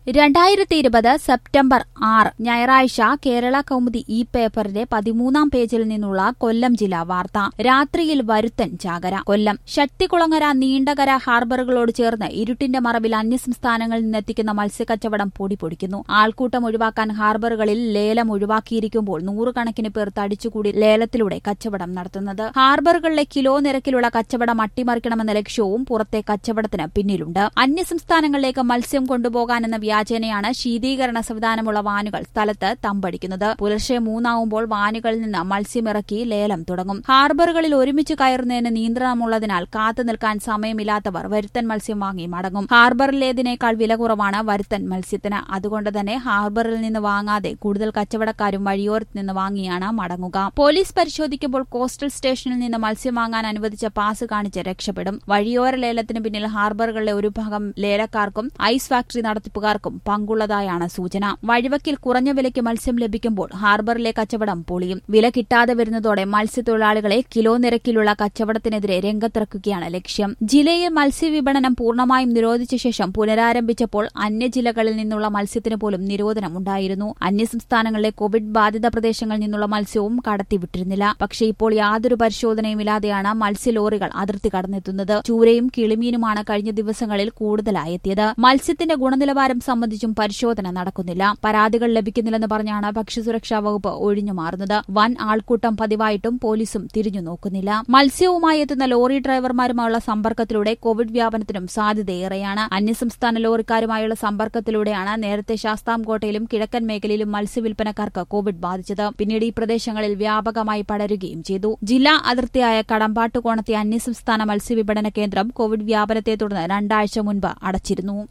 രണ്ടായിരത്തി ഇരുപത് സെപ്റ്റംബർ ആറ് ഞായറാഴ്ച കേരള കൗമുദി ഇ പേപ്പറിന്റെ പതിമൂന്നാം പേജിൽ നിന്നുള്ള കൊല്ലം ജില്ലാ വാർത്ത രാത്രിയിൽ വരുത്തൻ ജാഗര കൊല്ലം ശക്തികുളങ്ങര നീണ്ടകര ഹാർബറുകളോട് ചേർന്ന് ഇരുട്ടിന്റെ മറവിൽ അന്യസംസ്ഥാനങ്ങളിൽ നിന്നെത്തിക്കുന്ന മത്സ്യക്കച്ചവടം പൊടിപൊടിക്കുന്നു ആൾക്കൂട്ടം ഒഴിവാക്കാൻ ഹാർബറുകളിൽ ലേലം ഒഴിവാക്കിയിരിക്കുമ്പോൾ നൂറുകണക്കിന് പേർ തടിച്ചുകൂടി ലേലത്തിലൂടെ കച്ചവടം നടത്തുന്നത് ഹാർബറുകളിലെ കിലോ നിരക്കിലുള്ള കച്ചവടം അട്ടിമറിക്കണമെന്ന ലക്ഷ്യവും പുറത്തെ കച്ചവടത്തിന് പിന്നിലുണ്ട് അന്യസംസ്ഥാനങ്ങളിലേക്ക് മത്സ്യം കൊണ്ടുപോകാനെന്ന വ്യാജേനയാണ് ശീതീകരണ സംവിധാനമുള്ള വാനുകൾ സ്ഥലത്ത് തമ്പടിക്കുന്നത് പുലർച്ചെ മൂന്നാവുമ്പോൾ വാനുകളിൽ നിന്ന് മത്സ്യമിറക്കി ലേലം തുടങ്ങും ഹാർബറുകളിൽ ഒരുമിച്ച് കയറുന്നതിന് നിയന്ത്രണമുള്ളതിനാൽ കാത്തുനിൽക്കാൻ സമയമില്ലാത്തവർ വരുത്തൻ മത്സ്യം വാങ്ങി മടങ്ങും ഹാർബറിലേതിനേക്കാൾ വില കുറവാണ് വരുത്തൻ മത്സ്യത്തിന് അതുകൊണ്ട് തന്നെ ഹാർബറിൽ നിന്ന് വാങ്ങാതെ കൂടുതൽ കച്ചവടക്കാരും വഴിയോരത്ത് നിന്ന് വാങ്ങിയാണ് മടങ്ങുക പോലീസ് പരിശോധിക്കുമ്പോൾ കോസ്റ്റൽ സ്റ്റേഷനിൽ നിന്ന് മത്സ്യം വാങ്ങാൻ അനുവദിച്ച പാസ് കാണിച്ച് രക്ഷപ്പെടും വഴിയോര ലേലത്തിന് പിന്നിൽ ഹാർബറുകളിലെ ഒരു ഭാഗം ലേലക്കാർക്കും ഐസ് ഫാക്ടറി നടത്തിപ്പുകാർക്കും പങ്കുള്ളതായാണ് സൂചന വഴിവക്കിൽ കുറഞ്ഞ വിലയ്ക്ക് മത്സ്യം ലഭിക്കുമ്പോൾ ഹാർബറിലെ കച്ചവടം പൊളിയും വില കിട്ടാതെ വരുന്നതോടെ മത്സ്യത്തൊഴിലാളികളെ കിലോ നിരക്കിലുള്ള കച്ചവടത്തിനെതിരെ രംഗത്തിറക്കുകയാണ് ലക്ഷ്യം ജില്ലയിൽ മത്സ്യവിപണനം പൂർണ്ണമായും നിരോധിച്ച ശേഷം പുനരാരംഭിച്ചപ്പോൾ അന്യജില്ലകളിൽ നിന്നുള്ള മത്സ്യത്തിന് പോലും നിരോധനമുണ്ടായിരുന്നു അന്യസംസ്ഥാനങ്ങളിലെ കോവിഡ് ബാധിത പ്രദേശങ്ങളിൽ നിന്നുള്ള മത്സ്യവും കടത്തിവിട്ടിരുന്നില്ല പക്ഷേ ഇപ്പോൾ യാതൊരു പരിശോധനയുമില്ലാതെയാണ് മത്സ്യലോറികൾ അതിർത്തി കടന്നെത്തുന്നത് ചൂരയും കിളിമീനുമാണ് കഴിഞ്ഞ ദിവസങ്ങളിൽ കൂടുതലായി എത്തിയത് മത്സ്യത്തിന്റെ ഗുണനിലവാരം സംബന്ധിച്ചും പരിശോധന നടക്കുന്നില്ല പരാതികൾ ലഭിക്കുന്നില്ലെന്ന് പറഞ്ഞാണ് ഭക്ഷ്യസുരക്ഷാ വകുപ്പ് ഒഴിഞ്ഞു മാറുന്നത് വൻ ആൾക്കൂട്ടം പതിവായിട്ടും പോലീസും തിരിഞ്ഞു നോക്കുന്നില്ല മത്സ്യവുമായി എത്തുന്ന ലോറി ഡ്രൈവർമാരുമായുള്ള സമ്പർക്കത്തിലൂടെ കോവിഡ് വ്യാപനത്തിനും സാധ്യതയേറെയാണ് അന്യസംസ്ഥാന ലോറിക്കാരുമായുള്ള സമ്പർക്കത്തിലൂടെയാണ് നേരത്തെ ശാസ്താംകോട്ടയിലും കിഴക്കൻ മേഖലയിലും മത്സ്യവിൽപ്പനക്കാർക്ക് കോവിഡ് ബാധിച്ചത് പിന്നീട് ഈ പ്രദേശങ്ങളിൽ വ്യാപകമായി പടരുകയും ചെയ്തു ജില്ലാ അതിർത്തിയായ കടമ്പാട്ടുകോണത്തെ അന്യസംസ്ഥാന മത്സ്യവിപണന കേന്ദ്രം കോവിഡ് വ്യാപനത്തെ തുടർന്ന് രണ്ടാഴ്ച മുൻപ് അടച്ചിരുന്നു